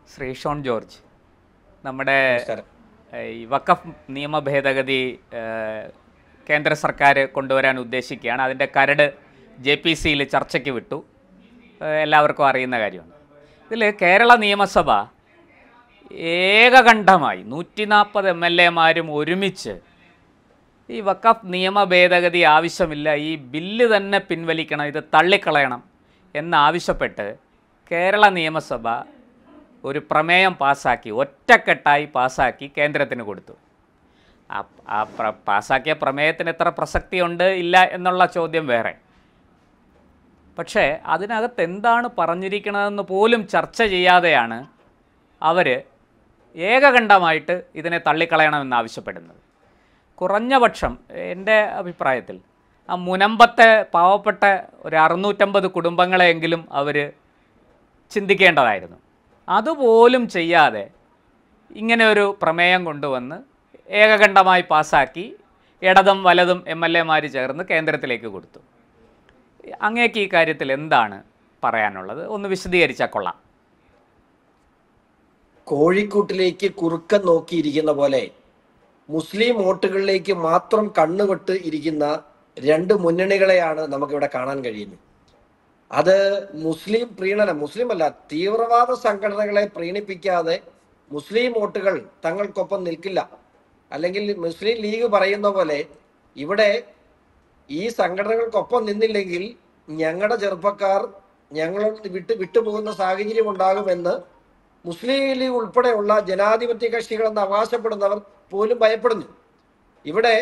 Shri Sean George നമ്മുടെ നമസ്കാരം ഏഹ്, ഈ വഖഫ് നിയമ ഭേദഗതി ഏഹ്, കേന്ദ്ര സർക്കാർ കൊണ്ടുവരാൻ ഉദ്ദേശിക്കുകയാണ് അതിൻ്റെ കരട് ജെ പി സിയിൽ ചർച്ചയ്ക്ക് വിട്ടു ഏഹ്, എല്ലാവർക്കും അറിയുന്ന കാര്യമാണ് ഇതിൽ കേരള നിയമസഭ ഏകകണ്ഠമായി നൂറ്റി നാൽപ്പത് എം എൽ എമാരും ഒരുമിച്ച് ഈ വഖഫ് നിയമ ഭേദഗതി ആവശ്യമില്ല ഈ ബില്ല് തന്നെ പിൻവലിക്കണം ഇത് തള്ളിക്കളയണം എന്നാവശ്യപ്പെട്ട് കേരള നിയമസഭ ഒരു പ്രമേയം പാസ്സാക്കി ഒറ്റക്കെട്ടായി പാസ്സാക്കി കേന്ദ്രത്തിന് കൊടുത്തു ആ ആ പ്ര പാസ്സാക്കിയ പ്രമേയത്തിന് എത്ര പ്രസക്തിയുണ്ട് ഇല്ല എന്നുള്ള ചോദ്യം വേറെ പക്ഷേ അതിനകത്ത് എന്താണ് പറഞ്ഞിരിക്കണതെന്ന് പോലും ചർച്ച ചെയ്യാതെയാണ് അവർ ഏകകണ്ഠമായിട്ട് ഇതിനെ തള്ളിക്കളയണമെന്ന് ആവശ്യപ്പെടുന്നത് കുറഞ്ഞ പക്ഷം എൻ്റെ അഭിപ്രായത്തിൽ ആ മുനമ്പത്തെ പാവപ്പെട്ട ഒരു അറുന്നൂറ്റമ്പത് കുടുംബങ്ങളെയെങ്കിലും അവർ ചിന്തിക്കേണ്ടതായിരുന്നു അതുപോലും ചെയ്യാതെ ഇങ്ങനെ ഒരു പ്രമേയം കൊണ്ടുവന്ന് ഏകകണ്ഠമായി പാസ്സാക്കി ഇടതും വലതും എം എൽ എമാർ ചേർന്ന് കേന്ദ്രത്തിലേക്ക് കൊടുത്തു അങ്ങേക്ക് ഈ കാര്യത്തിൽ എന്താണ് പറയാനുള്ളത് ഒന്ന് വിശദീകരിച്ചാൽ കൊള്ളാം കോഴിക്കൂട്ടിലേക്ക് കുറുക്കൻ നോക്കിയിരിക്കുന്ന പോലെ മുസ്ലിം വോട്ടുകളിലേക്ക് മാത്രം കണ്ണുവിട്ട് ഇരിക്കുന്ന രണ്ട് മുന്നണികളെയാണ് നമുക്കിവിടെ കാണാൻ കഴിയുന്നത് അത് മുസ്ലിം പ്രീണനം മുസ്ലിം അല്ല തീവ്രവാദ സംഘടനകളെ പ്രീണിപ്പിക്കാതെ മുസ്ലിം വോട്ടുകൾ തങ്ങൾക്കൊപ്പം നിൽക്കില്ല അല്ലെങ്കിൽ മുസ്ലിം ലീഗ് പറയുന്ന പോലെ ഇവിടെ ഈ സംഘടനകൾക്കൊപ്പം നിന്നില്ലെങ്കിൽ ഞങ്ങളുടെ ചെറുപ്പക്കാർ ഞങ്ങൾ വിട്ട് വിട്ടുപോകുന്ന സാഹചര്യം ഉണ്ടാകുമെന്ന് മുസ്ലിം ലീഗ് ഉൾപ്പെടെയുള്ള ജനാധിപത്യ കക്ഷികളെന്ന് അവകാശപ്പെടുന്നവർ പോലും ഭയപ്പെടുന്നു ഇവിടെ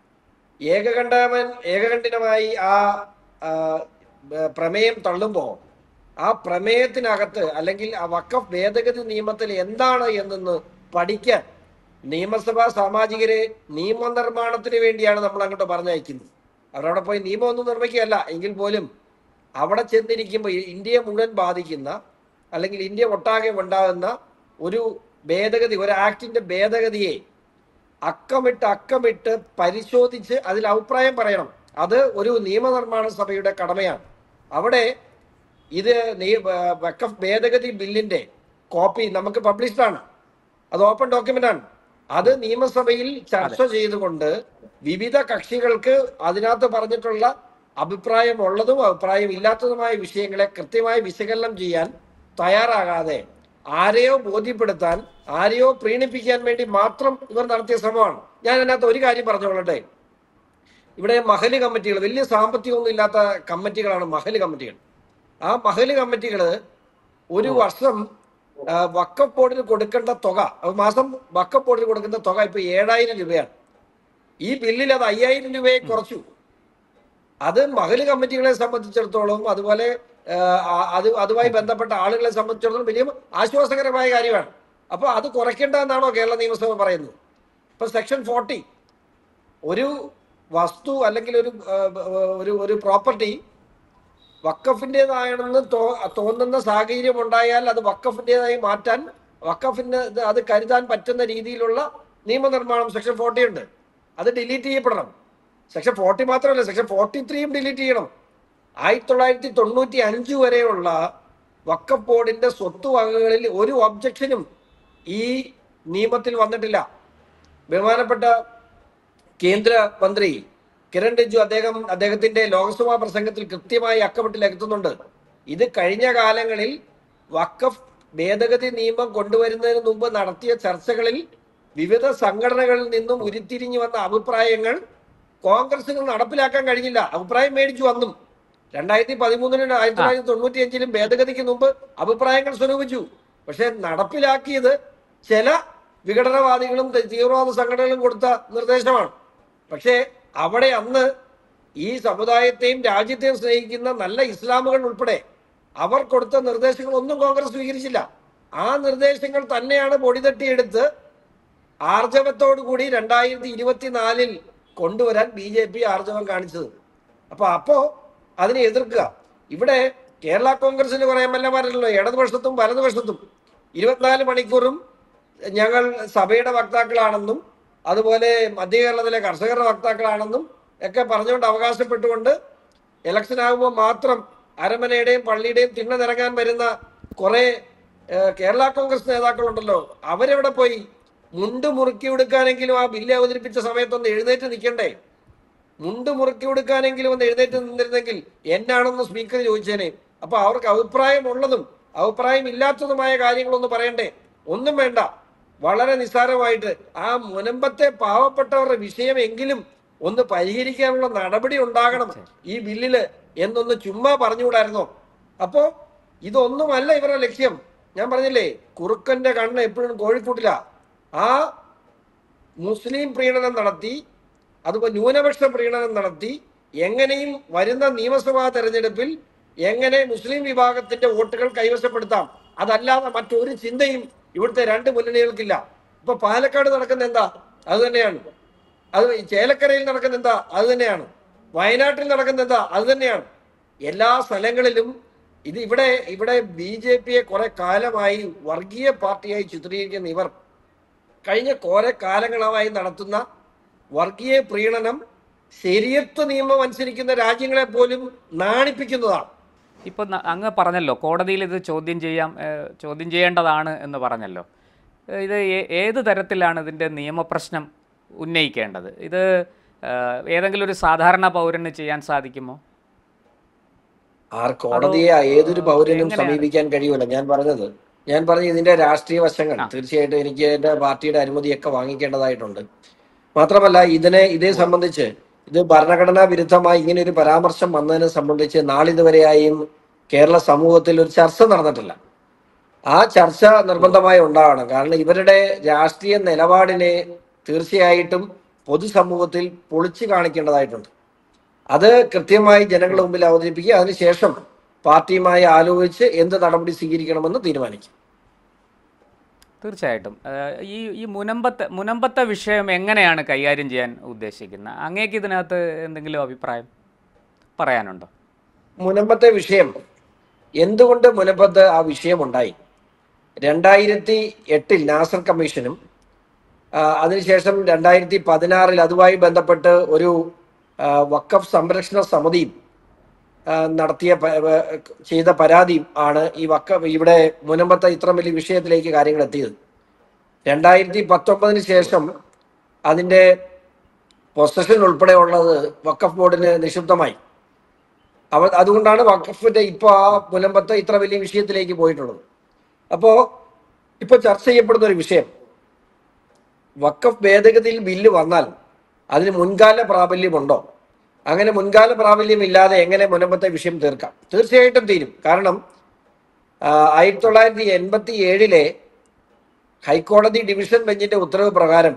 ഏകകണ്ഠമൻ ഏകകണ്ഠിതമായി ആ ആ, ബ- പ്രമേയം തള്ളുമ്പോൾ ആ പ്രമേയത്തിനകത്ത് അല്ലെങ്കിൽ ആ വക്കഫ് ഭേദഗതി നിയമത്തിൽ എന്താണ് എന്നൊന്ന് പഠിക്കാൻ നിയമസഭാ സാമാജികരെ നിയമനിർമ്മാണത്തിന് വേണ്ടിയാണ് നമ്മൾ അങ്ങോട്ട് പറഞ്ഞയക്കുന്നത് അവരവിടെ പോയി നിയമമൊന്നും നിർമ്മിക്കുകയല്ല എങ്കിൽ പോലും അവിടെ ചെന്നിരിക്കുമ്പോൾ ഇന്ത്യയെ മുഴുവൻ ബാധിക്കുന്ന അല്ലെങ്കിൽ ഇന്ത്യ ഒട്ടാകെ ഉണ്ടാകുന്ന ഒരു ഭേദഗതി ഒരു ആക്ടിന്റെ ഭേദഗതിയെ അക്കമിട്ട് അക്കമിട്ട് പരിശോധിച്ച് അതിൽ അഭിപ്രായം പറയണം അത് ഒരു നിയമനിർമ്മാണ സഭയുടെ കടമയാണ് അവിടെ ഇത് നീ- വ- വഖഫ് ഭേദഗതി ബില്ലിന്റെ കോപ്പി നമുക്ക് പബ്ലിഷ്ഡ് ആണ് അത് ഓപ്പൺ ഡോക്യുമെന്റ് ആണ് അത് നിയമസഭയിൽ ചർച്ച ചെയ്തുകൊണ്ട് വിവിധ കക്ഷികൾക്ക് അതിനകത്ത് പറഞ്ഞിട്ടുള്ള അഭിപ്രായമുള്ളതും അഭിപ്രായം ഇല്ലാത്തതുമായ വിഷയങ്ങളെ കൃത്യമായി വിശകലനം ചെയ്യാൻ തയ്യാറാകാതെ ആരെയോ ബോധ്യപ്പെടുത്താൻ ആരെയോ പ്രീണിപ്പിക്കാൻ വേണ്ടി മാത്രം ഇവർ നടത്തിയ ശ്രമമാണ് ഞാൻ അതിനകത്ത് ഒരു കാര്യം പറഞ്ഞുകൊള്ളട്ടെ ഇവിടെ മഹല് കമ്മിറ്റികൾ വലിയ സാമ്പത്തികമൊന്നും ഇല്ലാത്ത കമ്മിറ്റികളാണ് മഹല് കമ്മിറ്റികൾ ആ മഹല് കമ്മിറ്റികൾ ഒരു വർഷം ആ, വക്കഫ് ബോർഡിന് കൊടുക്കേണ്ട തുക ഒരു മാസം വക്കഫ് ബോർഡിന് കൊടുക്കുന്ന തുക ഇപ്പൊ ഏഴായിരം രൂപയാണ് ഈ ബില്ലിൽ അത് അയ്യായിരം രൂപയെ കുറച്ചു അത് മഹല് കമ്മിറ്റികളെ സംബന്ധിച്ചിടത്തോളം അതുപോലെ ആ, ആ- അത് അതുമായി ബന്ധപ്പെട്ട ആളുകളെ സംബന്ധിച്ചിടത്തോളം വലിയ ആശ്വാസകരമായ കാര്യമാണ് അപ്പൊ അത് കുറയ്ക്കേണ്ട എന്നാണോ കേരള നിയമസഭ പറയുന്നത് ഇപ്പൊ സെക്ഷൻ ഫോർട്ടി ഒരു വസ്തു അല്ലെങ്കിൽ ഒരു ആ, ഒരു ഒരു പ്രോപ്പർട്ടി വക്കഫിൻ്റെതാണെന്ന് തോ തോന്നുന്ന സാഹചര്യം ഉണ്ടായാൽ അത് വക്കഫിൻ്റെതായി മാറ്റാൻ വക്കഫിന് ഇത് അത് കരുതാൻ പറ്റുന്ന രീതിയിലുള്ള നിയമനിർമ്മാണം സെക്ഷൻ ഫോർട്ടി ഉണ്ട് അത് ഡിലീറ്റ് ചെയ്യപ്പെടണം സെക്ഷൻ ഫോർട്ടി മാത്രമല്ല സെക്ഷൻ ഫോർട്ടി ത്രീയും ഡിലീറ്റ് ചെയ്യണം ആയിരത്തി തൊള്ളായിരത്തി തൊണ്ണൂറ്റി അഞ്ച് വരെയുള്ള വക്കഫ് ബോർഡിന്റെ സ്വത്തുവകകളിൽ ഒരു ഒബ്ജക്ഷനും ഈ നിയമത്തിൽ വന്നിട്ടില്ല ബഹുമാനപ്പെട്ട കേന്ദ്ര മന്ത്രി കിരൺ റിജ്ജു അദ്ദേഹം അദ്ദേഹത്തിന്റെ ലോക്സഭാ പ്രസംഗത്തിൽ കൃത്യമായി അക്കമിട്ടിൽ എത്തുന്നുണ്ട് ഇത് കഴിഞ്ഞ കാലങ്ങളിൽ വഖഫ് ഭേദഗതി നിയമം കൊണ്ടുവരുന്നതിന് മുമ്പ് നടത്തിയ ചർച്ചകളിൽ വിവിധ സംഘടനകളിൽ നിന്നും ഉരുത്തിരിഞ്ഞു വന്ന അഭിപ്രായങ്ങൾ കോൺഗ്രസിന് നടപ്പിലാക്കാൻ കഴിഞ്ഞില്ല അഭിപ്രായം മേടിച്ചു വന്നും രണ്ടായിരത്തി പതിമൂന്നിനും ആയിരത്തി തൊള്ളായിരത്തി തൊണ്ണൂറ്റി അഞ്ചിലും ഭേദഗതിക്ക് മുമ്പ് അഭിപ്രായങ്ങൾ സ്വരൂപിച്ചു പക്ഷെ നടപ്പിലാക്കിയത് ചില വിഘടനവാദികളും തീവ്രവാദ സംഘടനകളും കൊടുത്ത നിർദ്ദേശമാണ് പക്ഷേ അവിടെ അന്ന് ഈ സമുദായത്തെയും രാജ്യത്തെയും സ്നേഹിക്കുന്ന നല്ല ഇസ്ലാമുകൾ ഉൾപ്പെടെ അവർ കൊടുത്ത നിർദ്ദേശങ്ങൾ ഒന്നും കോൺഗ്രസ് സ്വീകരിച്ചില്ല ആ നിർദ്ദേശങ്ങൾ തന്നെയാണ് പൊടിതട്ടിയെടുത്ത് ആർജവത്തോടു കൂടി രണ്ടായിരത്തി ഇരുപത്തിനാലിൽ കൊണ്ടുവരാൻ ബി ജെ പി ആർജവം കാണിച്ചത് അപ്പൊ അപ്പോ അതിനെ എതിർക്കുക ഇവിടെ കേരള കോൺഗ്രസിന് കുറെ എം എൽ എമാരല്ലോ ഇടതുപക്ഷത്തും വലതുപക്ഷത്തും ഇരുപത്തിനാല് മണിക്കൂറും ഞങ്ങൾ സഭയുടെ വക്താക്കളാണെന്നും അതുപോലെ മധ്യ കേരളത്തിലെ കർഷകരുടെ വക്താക്കളാണെന്നും ഒക്കെ പറഞ്ഞുകൊണ്ട് അവകാശപ്പെട്ടുകൊണ്ട് ഇലക്ഷൻ ആകുമ്പോൾ മാത്രം അരമനയുടെയും പള്ളിയുടെയും തിണ്ണ നിറങ്ങാൻ വരുന്ന കുറെ ഏഹ്, കേരള കോൺഗ്രസ് നേതാക്കളുണ്ടല്ലോ അവരെവിടെ പോയി മുണ്ട് മുറുക്കി കൊടുക്കാനെങ്കിലും ആ ബില്ല് അവതരിപ്പിച്ച സമയത്തൊന്ന് എഴുന്നേറ്റ് നിൽക്കണ്ടേ മുണ്ട് മുറുക്കി കൊടുക്കാനെങ്കിലും ഒന്ന് എഴുന്നേറ്റ് നിന്നിരുന്നെങ്കിൽ എന്നാണെന്ന് സ്പീക്കർ ചോദിച്ചേനെ അപ്പൊ അവർക്ക് അഭിപ്രായമുള്ളതും അഭിപ്രായം ഇല്ലാത്തതുമായ കാര്യങ്ങളൊന്ന് പറയണ്ടേ ഒന്നും വേണ്ട വളരെ നിസ്സാരമായിട്ട് ആ മുനമ്പത്തെ പാവപ്പെട്ടവരുടെ വിഷയമെങ്കിലും ഒന്ന് പരിഹരിക്കാനുള്ള നടപടി ഉണ്ടാകണം ഈ ബില്ലില് എന്നൊന്ന് ചുമ്മാ പറഞ്ഞുകൂടായിരുന്നോ അപ്പോ ഇതൊന്നുമല്ല ഇവരുടെ ലക്ഷ്യം ഞാൻ പറഞ്ഞില്ലേ കുറുക്കന്റെ കണ്ണ് എപ്പോഴും കോഴിക്കൂട്ടില ആ മുസ്ലിം പ്രീണനം നടത്തി അതുപോലെ ന്യൂനപക്ഷ പ്രീണനം നടത്തി എങ്ങനെയും വരുന്ന നിയമസഭാ തെരഞ്ഞെടുപ്പിൽ എങ്ങനെ മുസ്ലിം വിഭാഗത്തിന്റെ വോട്ടുകൾ കൈവശപ്പെടുത്താം അതല്ലാതെ മറ്റൊരു ചിന്തയും ഇവിടുത്തെ രണ്ട് മുന്നണികൾക്കില്ല ഇപ്പൊ പാലക്കാട് നടക്കുന്ന എന്താ അത് തന്നെയാണ് അത് ചേലക്കരയിൽ നടക്കുന്ന എന്താ അത് തന്നെയാണ് വയനാട്ടിൽ നടക്കുന്ന എന്താ അത് തന്നെയാണ് എല്ലാ സ്ഥലങ്ങളിലും ഇത് ഇവിടെ ഇവിടെ ബി ജെ പിയെ കുറെ കാലമായി വർഗീയ പാർട്ടിയായി ചിത്രീകരിക്കുന്ന ഇവർ കഴിഞ്ഞ കുറെ കാലങ്ങളായി നടത്തുന്ന വർഗീയ പ്രീണനം ശരിയത്വ നിയമം അനുസരിക്കുന്ന രാജ്യങ്ങളെ പോലും നാണിപ്പിക്കുന്നതാണ് ഇപ്പോൾ അങ്ങ് പറഞ്ഞല്ലോ കോടതിയിൽ ഇത് ചോദ്യം ചെയ്യാം ഏഹ്, ചോദ്യം ചെയ്യേണ്ടതാണ് എന്ന് പറഞ്ഞല്ലോ ഏഹ്, ഇത് ഏ- ഏത് തരത്തിലാണ് ഇതിൻ്റെ നിയമപ്രശ്നം ഉന്നയിക്കേണ്ടത് ഇത് ഏഹ്, ഏതെങ്കിലും ഒരു സാധാരണ പൗരന് ചെയ്യാൻ സാധിക്കുമോ ആർ കോടതിയെ ഏതൊരു പൗരനും എങ്ങനെയാണ്? സമീപിക്കാൻ കഴിയുമല്ലോ ഞാൻ പറഞ്ഞത് ഞാൻ പറഞ്ഞ ഇതിന്റെ രാഷ്ട്രീയ വശങ്ങൾ തീർച്ചയായിട്ടും എനിക്ക് എന്റെ പാർട്ടിയുടെ അനുമതിയൊക്കെ വാങ്ങിക്കേണ്ടതായിട്ടുണ്ട് മാത്രമല്ല ഇതിനെ ഇതേ സംബന്ധിച്ച് ഇത് ഭരണഘടനാ വിരുദ്ധമായി ഇങ്ങനെ ഒരു പരാമർശം വന്നതിനെ സംബന്ധിച്ച് നാളിതുവരെയായും കേരള സമൂഹത്തിൽ ഒരു ചർച്ച നടന്നിട്ടില്ല ആ ചർച്ച നിർബന്ധമായി ഉണ്ടാവണം കാരണം ഇവരുടെ രാഷ്ട്രീയ നിലപാടിനെ തീർച്ചയായിട്ടും പൊതുസമൂഹത്തിൽ പൊളിച്ചു കാണിക്കേണ്ടതായിട്ടുണ്ട് അത് കൃത്യമായി ജനങ്ങളുടെ മുമ്പിൽ അവതരിപ്പിക്കുക അതിനുശേഷം പാർട്ടിയുമായി ആലോചിച്ച് എന്ത് നടപടി സ്വീകരിക്കണമെന്ന് തീരുമാനിക്കും തീർച്ചയായിട്ടും ഏഹ്, ഈ ഈ മുനമ്പത്തെ മുനമ്പത്തെ വിഷയം എങ്ങനെയാണ് കൈകാര്യം ചെയ്യാൻ ഉദ്ദേശിക്കുന്നത് അങ്ങേക്ക് ഇതിനകത്ത് എന്തെങ്കിലും അഭിപ്രായം പറയാനുണ്ടോ മുനമ്പത്തെ വിഷയം എന്തുകൊണ്ട് മുനമ്പത്ത് ആ വിഷയം ഉണ്ടായി രണ്ടായിരത്തി എട്ടിൽ നാസർ കമ്മീഷനും ആ, അതിനുശേഷം രണ്ടായിരത്തി പതിനാറിൽ അതുമായി ബന്ധപ്പെട്ട് ഒരു ആ, വഖഫ് സംരക്ഷണ സമിതിയും ആ, നടത്തിയ പ- പ- ചെയ്ത പരാതിയും ആണ് ഈ വക്കഫ് ഇവിടെ മുനമ്പത്തെ ഇത്ര വലിയ വിഷയത്തിലേക്ക് കാര്യങ്ങൾ എത്തിയത് രണ്ടായിരത്തി പത്തൊമ്പതിന് ശേഷം അതിന്റെ പൊസഷൻ ഉൾപ്പെടെയുള്ളത് വക്കഫ് ബോർഡിന് നിക്ഷിപ്തമായി അവ അതുകൊണ്ടാണ് വഖഫിന്റെ ഇപ്പൊ ആ മുനമ്പത്തെ ഇത്ര വലിയ വിഷയത്തിലേക്ക് പോയിട്ടുള്ളത് അപ്പോ ഇപ്പൊ ചർച്ച ചെയ്യപ്പെടുന്ന ഒരു വിഷയം വഖഫ് ഭേദഗതിയിൽ ബില്ല് വന്നാൽ അതിന് മുൻകാല പ്രാബല്യമുണ്ടോ അങ്ങനെ മുൻകാല പ്രാബല്യം ഇല്ലാതെ എങ്ങനെ മുനമ്പത്തെ വിഷയം തീർക്കാം തീർച്ചയായിട്ടും തീരും കാരണം ആ, ആയിരത്തി തൊള്ളായിരത്തി എൺപത്തി ഏഴിലെ ഹൈക്കോടതി ഡിവിഷൻ ബെഞ്ചിന്റെ ഉത്തരവ് പ്രകാരം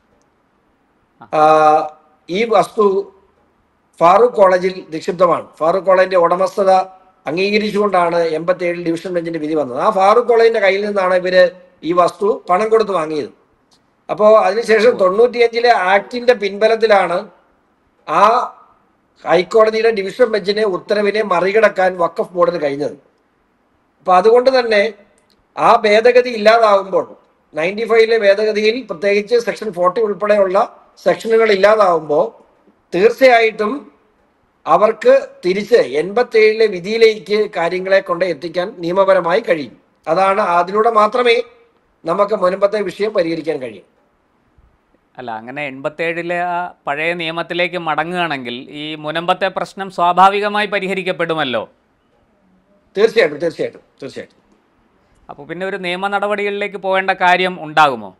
ആ, ഈ വസ്തു ഫാറൂഖ് കോളേജിൽ നിക്ഷിപ്തമാണ് ഫാറൂഖ് കോളേജിന്റെ ഉടമസ്ഥത അംഗീകരിച്ചുകൊണ്ടാണ് എൺപത്തി ഏഴിൽ ഡിവിഷൻ ബെഞ്ചിന്റെ വിധി വന്നത് ആ ഫാറൂഖ് കോളേജിന്റെ കയ്യിൽ നിന്നാണ് ഇവര് ഈ വസ്തു പണം കൊടുത്ത് വാങ്ങിയത് അപ്പോ അതിനുശേഷം തൊണ്ണൂറ്റിയഞ്ചിലെ ആക്ടിന്റെ പിൻബലത്തിലാണ് ആ ഹൈക്കോടതിയുടെ ഡിവിഷൻ ബെഞ്ചിനെ ഉത്തരവിനെ മറികടക്കാൻ വഖഫ് ബോർഡിന് കഴിഞ്ഞത് അപ്പൊ അതുകൊണ്ട് തന്നെ ആ ഭേദഗതി ഇല്ലാതാവുമ്പോൾ നയൻറ്റി ഫൈവിലെ ഭേദഗതിയിൽ പ്രത്യേകിച്ച് സെക്ഷൻ ഫോർട്ടി ഉൾപ്പെടെയുള്ള സെക്ഷനുകൾ ഇല്ലാതാവുമ്പോൾ തീർച്ചയായിട്ടും അവർക്ക് തിരിച്ച് എൺപത്തി ഏഴിലെ വിധിയിലേക്ക് കാര്യങ്ങളെ കൊണ്ട് എത്തിക്കാൻ നിയമപരമായി കഴിയും അതാണ് അതിലൂടെ മാത്രമേ നമുക്ക് മുൻപത്തെ വിഷയം പരിഹരിക്കാൻ കഴിയും അല്ല അങ്ങനെ എൺപത്തേഴിലെ ആ പഴയ നിയമത്തിലേക്ക് മടങ്ങുകയാണെങ്കിൽ ഈ മുനമ്പത്തെ പ്രശ്നം സ്വാഭാവികമായി പരിഹരിക്കപ്പെടുമല്ലോ തീർച്ചയായിട്ടും തീർച്ചയായിട്ടും തീർച്ചയായിട്ടും അപ്പോൾ പിന്നെ ഒരു നിയമ നടപടികളിലേക്ക് പോകേണ്ട കാര്യം ഉണ്ടാകുമോ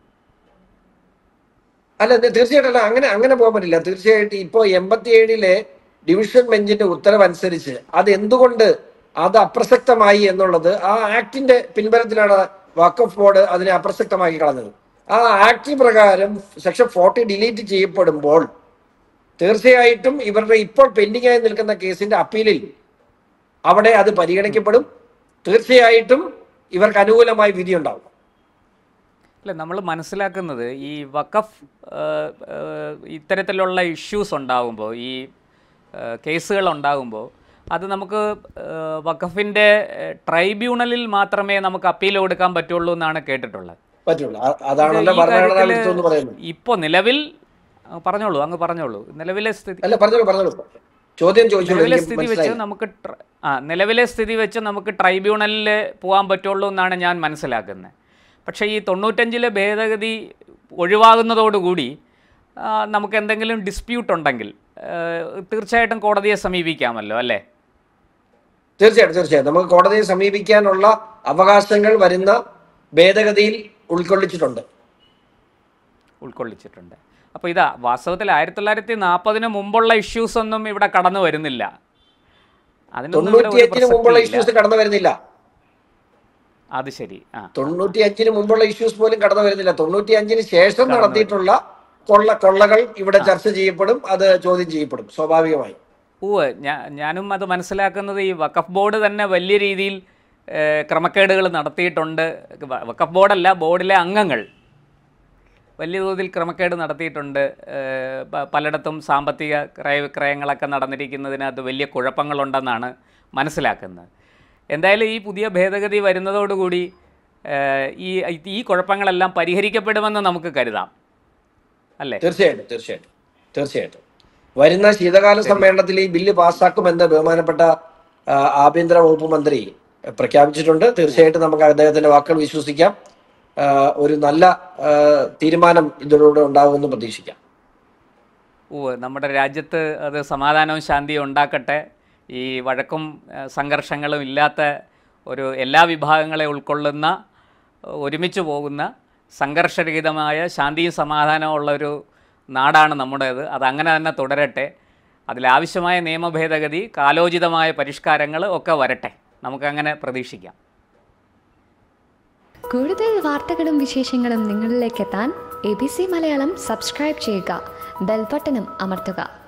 അല്ല ഇത് തീർച്ചയായിട്ടും അല്ല അങ്ങനെ അങ്ങനെ പോകാൻ പറ്റില്ല തീർച്ചയായിട്ടും ഇപ്പോൾ എൺപത്തി ഏഴിലെ ഡിവിഷൻ ബെഞ്ചിന്റെ ഉത്തരവ് അനുസരിച്ച് അത് എന്തുകൊണ്ട് അത് അപ്രസക്തമായി എന്നുള്ളത് ആ ആക്ടിന്റെ പിൻബലത്തിലാണ് വഖഫ് ബോർഡ് അതിനെ അപ്രസക്തമാക്കി കളഞ്ഞത് ആ ആക്ട് പ്രകാരം സെക്ഷൻ ഫോർട്ടി ഡിലീറ്റ് ചെയ്യപ്പെടുമ്പോൾ തീർച്ചയായിട്ടും ഇവരുടെ ഇപ്പോൾ പെൻഡിംഗ് ആയി നിൽക്കുന്ന കേസിന്റെ അപ്പീലിൽ അവിടെ അത് പരിഗണിക്കപ്പെടും തീർച്ചയായിട്ടും ഇവർക്ക് അനുകൂലമായി വിധി ഉണ്ടാവും അല്ല നമ്മൾ മനസ്സിലാക്കുന്നത് ഈ വഖഫ് ഏഹ്, ഏഹ്, ഇത്തരത്തിലുള്ള ഇഷ്യൂസ് ഉണ്ടാകുമ്പോൾ ഈ ഏഹ്, കേസുകൾ ഉണ്ടാകുമ്പോൾ അത് നമുക്ക് ഏഹ്, വഖഫിൻ്റെ ഏഹ്, ട്രൈബ്യൂണലിൽ മാത്രമേ നമുക്ക് അപ്പീൽ കൊടുക്കാൻ പറ്റുള്ളൂ എന്നാണ് കേട്ടിട്ടുള്ളത് പറ്റുള്ളൂ അ- അതാണല്ലോ ഈ ഭരണഘടനാ കാര്യത്തില് വിരുദ്ധം എന്ന് പറയുന്നത് ഇപ്പോൾ നിലവിൽ ആ, പറഞ്ഞോളൂ അങ്ങ് പറഞ്ഞോളൂ നിലവിലെ സ്ഥിതി അല്ല പറഞ്ഞോളൂ പറഞ്ഞോളൂ ചോദ്യം ചോദിച്ചോളൂ നിലവിലെ എനിക്ക് സ്ഥിതി വെച്ച് മനസ്സിലായി നമുക്ക് ട്ര- ആ നിലവിലെ സ്ഥിതി വെച്ച് നമുക്ക് ട്രൈബ്യൂണലിൽ പോകാൻ പറ്റുള്ളൂ എന്നാണ് ഞാൻ മനസ്സിലാക്കുന്നത് പക്ഷേ ഈ തൊണ്ണൂറ്റഞ്ചിലെ ഭേദഗതി ഒഴിവാകുന്നതോടുകൂടി ആ, നമുക്ക് എന്തെങ്കിലും ഡിസ്പ്യൂട്ട് ഉണ്ടെങ്കിൽ ആ, തീർച്ചയായിട്ടും കോടതിയെ സമീപിക്കാമല്ലോ അല്ലേ തീർച്ചയായിട്ടും തീർച്ചയായും നമുക്ക് കോടതിയെ സമീപിക്കാനുള്ള അവകാശങ്ങൾ വരുന്ന ഭേദഗതിയിൽ ഉൾക്കൊള്ളിച്ചിട്ടുണ്ട് ഉൾക്കൊള്ളിച്ചിട്ടുണ്ട് അപ്പോൾ ഇതാ വാസ്തവത്തിൽ ആയിരത്തി തൊള്ളായിരത്തി നാൽപ്പതിന് മുമ്പുള്ള ഇഷ്യൂസ് ഒന്നും ഇവിടെ കടന്നു വരുന്നില്ല അതിനൊന്നും ഇവിടെ ഒരു തൊണ്ണൂറ്റിയഞ്ചിന് മുമ്പുള്ള പ്രസക്തിയില്ല. ഇഷ്യൂസ് കടന്നു വരുന്നില്ല അത് ശരി ആ തൊണ്ണൂറ്റി അഞ്ചിന് മുമ്പുള്ള ഇഷ്യൂസ് പോലും കടന്നു വരുന്നില്ല തൊണ്ണൂറ്റി അഞ്ചിന് ശേഷം നടത്തിയിട്ടുള്ള കൊള്ള കൊള്ളകൾ ഇവിടെ ചർച്ച ചെയ്യപ്പെടും അത് ചോദ്യം ചെയ്യപ്പെടും സ്വാഭാവികമായി ഉവ്വ് ഞാ ഞാനും അത് മനസ്സിലാക്കുന്നത് ഈ വഖഫ് ബോർഡ് തന്നെ വലിയ രീതിയിൽ ഏഹ്, ക്രമക്കേടുകൾ നടത്തിയിട്ടുണ്ട് വ- വഖഫ് ബോർഡല്ല ബോർഡിലെ അംഗങ്ങൾ വലിയ തോതിൽ ക്രമക്കേട് നടത്തിയിട്ടുണ്ട് ഏഹ്, പ- പലയിടത്തും സാമ്പത്തിക ക്രയവിക്രയങ്ങളൊക്കെ നടന്നിരിക്കുന്നതിനകത്ത് വലിയ കുഴപ്പങ്ങളുണ്ടെന്നാണ് മനസ്സിലാക്കുന്നത് എന്തായാലും ഈ പുതിയ ഭേദഗതി വരുന്നതോടുകൂടി ഏഹ്, ഈ ഈ കുഴപ്പങ്ങളെല്ലാം പരിഹരിക്കപ്പെടുമെന്ന് നമുക്ക് കരുതാം അല്ലേ തീർച്ചയായിട്ടും തീർച്ചയായിട്ടും തീർച്ചയായിട്ടും വരുന്ന ശീതകാല സമ്മേളനത്തിൽ ഈ ബില്ല് പാസ്സാക്കുമെന്ന് ബഹുമാനപ്പെട്ട ആ, ആഭ്യന്തര വകുപ്പ് മന്ത്രി പ്രഖ്യാപിച്ചിട്ടുണ്ട് തീർച്ചയായിട്ടും നമുക്ക് അദ്ദേഹത്തിന്റെ വാക്കുകൾ വിശ്വസിക്കാം ആ, ഒരു നല്ല ആ, തീരുമാനം ഇതിലൂടെ ഉണ്ടാകുമെന്ന് പ്രതീക്ഷിക്കാം ഉവ്വ് നമ്മുടെ രാജ്യത്ത് അത് സമാധാനവും ശാന്തിയും ഉണ്ടാക്കട്ടെ ഈ വഴക്കും ഏഹ്, സംഘർഷങ്ങളും ഇല്ലാത്ത ഒരു എല്ലാ വിഭാഗങ്ങളെ ഉൾക്കൊള്ളുന്ന ഒരുമിച്ച് പോകുന്ന സംഘർഷരഹിതമായ ശാന്തിയും സമാധാനവും ഉള്ള ഒരു നാടാണ് നമ്മുടേത് അത് അങ്ങനെ തന്നെ തുടരട്ടെ അതിലാവശ്യമായ നിയമ ഭേദഗതി കാലോചിതമായ പരിഷ്കാരങ്ങൾ ഒക്കെ വരട്ടെ നമുക്കങ്ങനെ പ്രതീക്ഷിക്കാം കൂടുതൽ വാർത്തകളും വിശേഷങ്ങളും നിങ്ങളിലേക്ക് എത്താൻ A B C Malayalam subscribe ചെയ്യുക ബെൽബട്ടനും അമർത്തുക